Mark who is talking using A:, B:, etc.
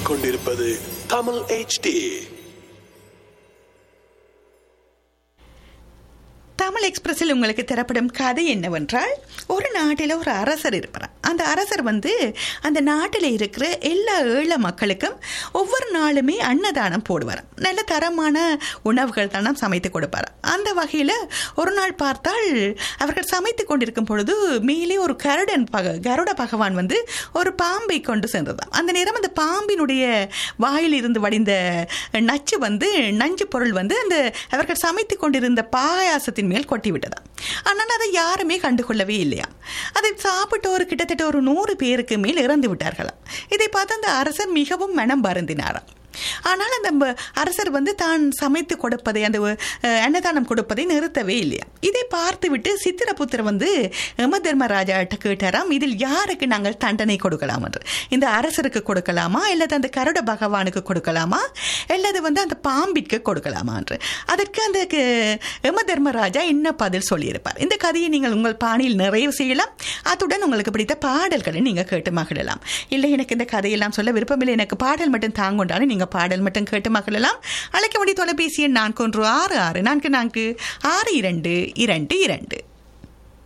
A: கேட்டுக்கொண்டிருப்பது தமிழ் HD
B: தமிழ் எக்ஸ்பிரஸில் உங்களுக்கு தரப்படும் கதை என்னவென்றால் ஒரு நாட்டில் ஒரு அரசர் இருப்பார் அந்த அரசர் வந்து அந்த நாட்டில் இருக்கிற எல்லா ஏழை மக்களுக்கும் ஒவ்வொரு நாளுமே அன்னதானம் போடுவார் நல்ல தரமான உணவுகள் தானம் சமைத்து கொடுப்பார் அந்த வகையில் ஒரு நாள் பார்த்தால் அவர்கள் சமைத்து கொண்டிருக்கும் பொழுது மேலே ஒரு கருடன் பக கருட பகவான் வந்து ஒரு பாம்பை கொண்டு சென்றதாம் அந்த நேரம் அந்த பாம்பினுடைய வாயில் இருந்து வடிந்த நச்சு வந்து நஞ்சு பொருள் வந்து அந்த அவர்கள் சமைத்து கொண்டிருந்த பாயாசத்தின் மேல் கொட்டி விட்டதாம் ஆனால் அதை யாருமே கண்டுகொள்ளவே இல்லையா அதை சாப்பிட்டு ஒரு கிட்டத்தட்ட ஒரு நூறு பேருக்கு மேல் இறந்து விட்டார்களாம் இதை பார்த்து அந்த அரசர் மிகவும் மனம் வருந்தினாராம் ஆனால் அந்த ம- அரசர் வந்து தான் சமைத்து கொடுப்பதை அந்த அஹ், அன்னதானம் கொடுப்பதை நிறுத்தவே இல்லையா இதை பார்த்துவிட்டு சித்திரபுத்திர வந்து யம தர்மராஜாட்ட கேட்டாராம் இதில் யாருக்கு நாங்கள் தண்டனை கொடுக்கலாம் என்று இந்த அரசருக்கு கொடுக்கலாமா அல்லது அந்த கருட பகவானுக்கு கொடுக்கலாமா அல்லது வந்து அந்த பாம்பிற்கு கொடுக்கலாமா என்று அதற்கு அந்த க- யம தர்மராஜா என்ன பதில் சொல்லியிருப்பார் இந்த கதையை நீங்கள் உங்கள் பாணியில் நிறைவு செய்யலாம் அத்துடன் உங்களுக்கு பிடித்த பாடல்களை நீங்கள் கேட்டு மகிழலாம் இல்லை எனக்கு இந்த கதையெல்லாம் சொல்ல விருப்பமில்லை எனக்கு பாடல் மட்டும் தாங்கொண்டாலும் நீங்கள் பாடல் மட்டும் கேட்டு மகிழலாம் அழைக்க வேண்டிய தொலைபேசி எண் நான்கு ஒன்று ஆறு ஆறு நான்கு நான்கு ஆறு இரண்டு இரண்டு இரண்டு